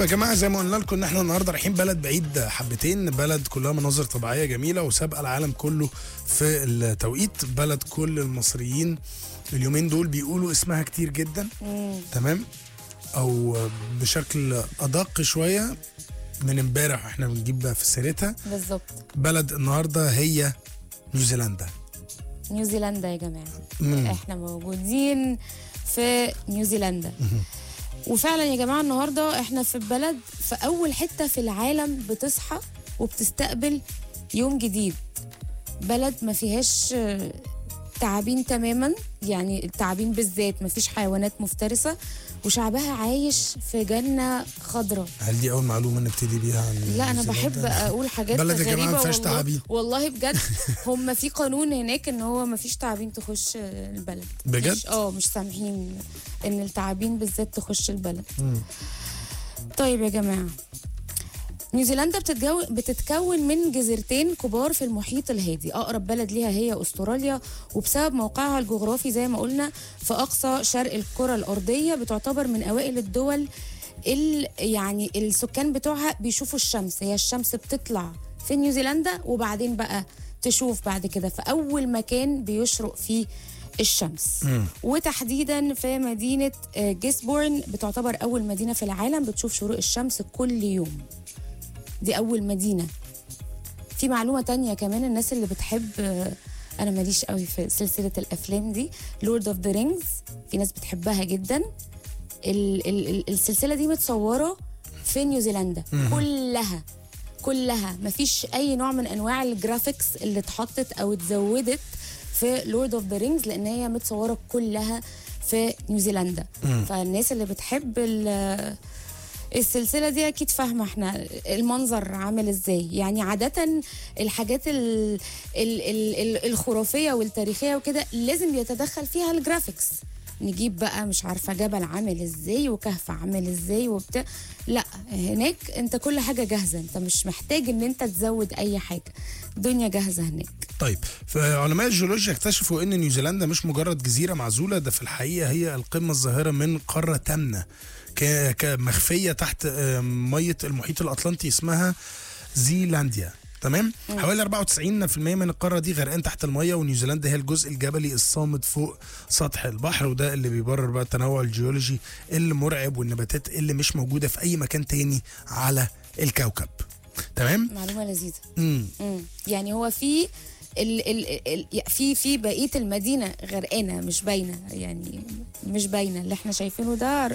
يا جماعه زي ما قلنا لكم ان احنا النهارده رايحين بلد بعيد حبتين بلد كلها مناظر طبيعيه جميله وسابقه العالم كله في التوقيت بلد كل المصريين اليومين دول بيقولوا اسمها كتير جدا تمام او بشكل ادق شويه من امبارح واحنا بنجيب في سيرتها بالظبط بلد النهارده هي نيوزيلندا نيوزيلندا يا جماعه مم. احنا موجودين في نيوزيلندا وفعلا يا جماعه النهارده احنا في بلد في اول حته في العالم بتصحى وبتستقبل يوم جديد بلد ما فيهاش آه، تعابين تماما يعني التعابين بالذات ما فيش حيوانات مفترسه وشعبها عايش في جنه خضراء هل دي اول معلومه نبتدي بيها عن لا انا نيوزيلندا؟ بحب اقول حاجات بلد يا غريبه جماعة ما فيهاش والله تعابين. والله بجد هم في قانون هناك ان هو ما فيش تعابين تخش البلد بجد؟ مش اه مش سامحين ان التعابين بالذات تخش البلد مم. طيب يا جماعه نيوزيلندا بتتجو... بتتكون من جزيرتين كبار في المحيط الهادي اقرب بلد ليها هي استراليا وبسبب موقعها الجغرافي زي ما قلنا في اقصى شرق الكره الارضيه بتعتبر من اوائل الدول ال... يعني السكان بتوعها بيشوفوا الشمس هي الشمس بتطلع في نيوزيلندا وبعدين بقى تشوف بعد كده في اول مكان بيشرق فيه الشمس مم. وتحديدا في مدينه آه، جيسبورن بتعتبر اول مدينه في العالم بتشوف شروق الشمس كل يوم دي اول مدينه في معلومه تانية كمان الناس اللي بتحب آه، انا ماليش قوي في سلسله الافلام دي لورد اوف ذا رينجز في ناس بتحبها جدا ال ال ال السلسله دي متصوره في نيوزيلندا كلها كلها مفيش اي نوع من انواع الجرافيكس اللي اتحطت او اتزودت في لورد اوف ذا رينجز لان هي متصوره كلها في نيوزيلندا فالناس اللي بتحب ال- السلسله دي اكيد فاهمه احنا المنظر عامل ازاي يعني عاده الحاجات ال ال ال ال الخرافيه والتاريخيه وكده لازم بيتدخل فيها الجرافيكس نجيب بقى مش عارفه جبل عامل ازاي وكهف عامل ازاي وبتاع لا هناك انت كل حاجه جاهزه انت مش محتاج ان انت تزود اي حاجه الدنيا جاهزه هناك طيب فعلماء الجيولوجيا اكتشفوا ان نيوزيلندا مش مجرد جزيره معزوله ده في الحقيقه هي القمه الظاهره من قاره تامنه ك- كمخفيه تحت آه، ميه المحيط الاطلنطي اسمها زيلانديا تمام حوالي 94% من القاره دي غرقان تحت الميه ونيوزيلندا هي الجزء الجبلي الصامد فوق سطح البحر وده اللي بيبرر بقى التنوع الجيولوجي المرعب والنباتات اللي مش موجوده في اي مكان تاني على الكوكب تمام معلومه لذيذه امم مم. يعني هو في ال ال ال في في بقيه المدينه غرقانه مش باينه يعني مش باينه اللي احنا شايفينه ده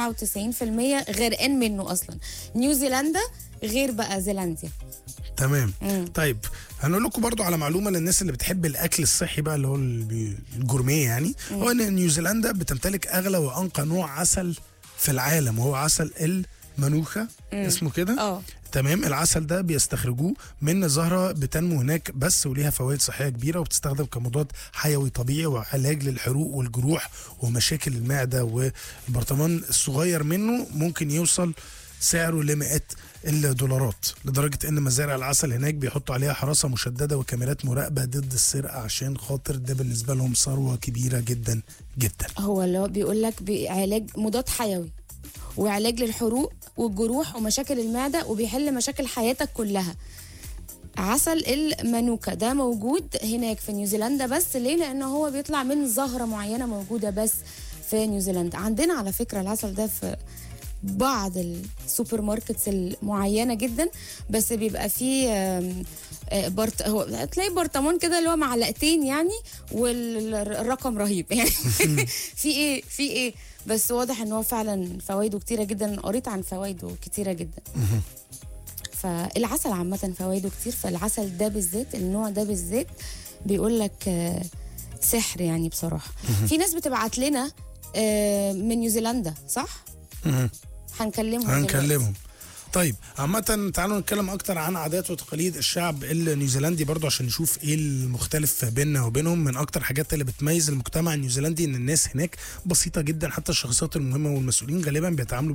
94% غرقان منه اصلا نيوزيلندا غير بقى زيلانديا تمام مم. طيب هنقول لكم برضو على معلومه للناس اللي بتحب الاكل الصحي بقى اللي هو البي- الجورميه يعني هو ان نيوزيلندا بتمتلك اغلى وانقى نوع عسل في العالم وهو عسل المانوخا اسمه كده اه تمام العسل ده بيستخرجوه من زهره بتنمو هناك بس وليها فوائد صحيه كبيره وبتستخدم كمضاد حيوي طبيعي وعلاج للحروق والجروح ومشاكل المعده والبرطمان الصغير منه ممكن يوصل سعره لمئات الدولارات لدرجه ان مزارع العسل هناك بيحطوا عليها حراسه مشدده وكاميرات مراقبه ضد السرقه عشان خاطر ده بالنسبه لهم ثروه كبيره جدا جدا هو اللي هو بيقول لك علاج مضاد حيوي وعلاج للحروق والجروح ومشاكل المعده وبيحل مشاكل حياتك كلها عسل المانوكا ده موجود هناك في نيوزيلندا بس ليه لان هو بيطلع من زهره معينه موجوده بس في نيوزيلندا عندنا على فكره العسل ده في بعض السوبر ماركتس المعينه جدا بس بيبقى فيه آم، آه، برط... هو هتلاقي برطمان كده اللي هو معلقتين يعني والرقم رهيب يعني في ايه في ايه بس واضح ان هو فعلا فوائده كتيره جدا قريت عن فوائده كتيره جدا فالعسل عامه فوائده كتير فالعسل ده بالذات النوع ده بالذات بيقول لك آه، سحر يعني بصراحه في ناس بتبعت لنا آه، من نيوزيلندا صح مهم. هنكلمهم دلوقتي. هنكلمهم طيب عامة تعالوا نتكلم أكتر عن عادات وتقاليد الشعب النيوزيلندي برضو عشان نشوف إيه المختلف بيننا وبينهم من أكتر حاجات اللي بتميز المجتمع النيوزيلندي إن الناس هناك بسيطة جدا حتى الشخصيات المهمة والمسؤولين غالبا بيتعاملوا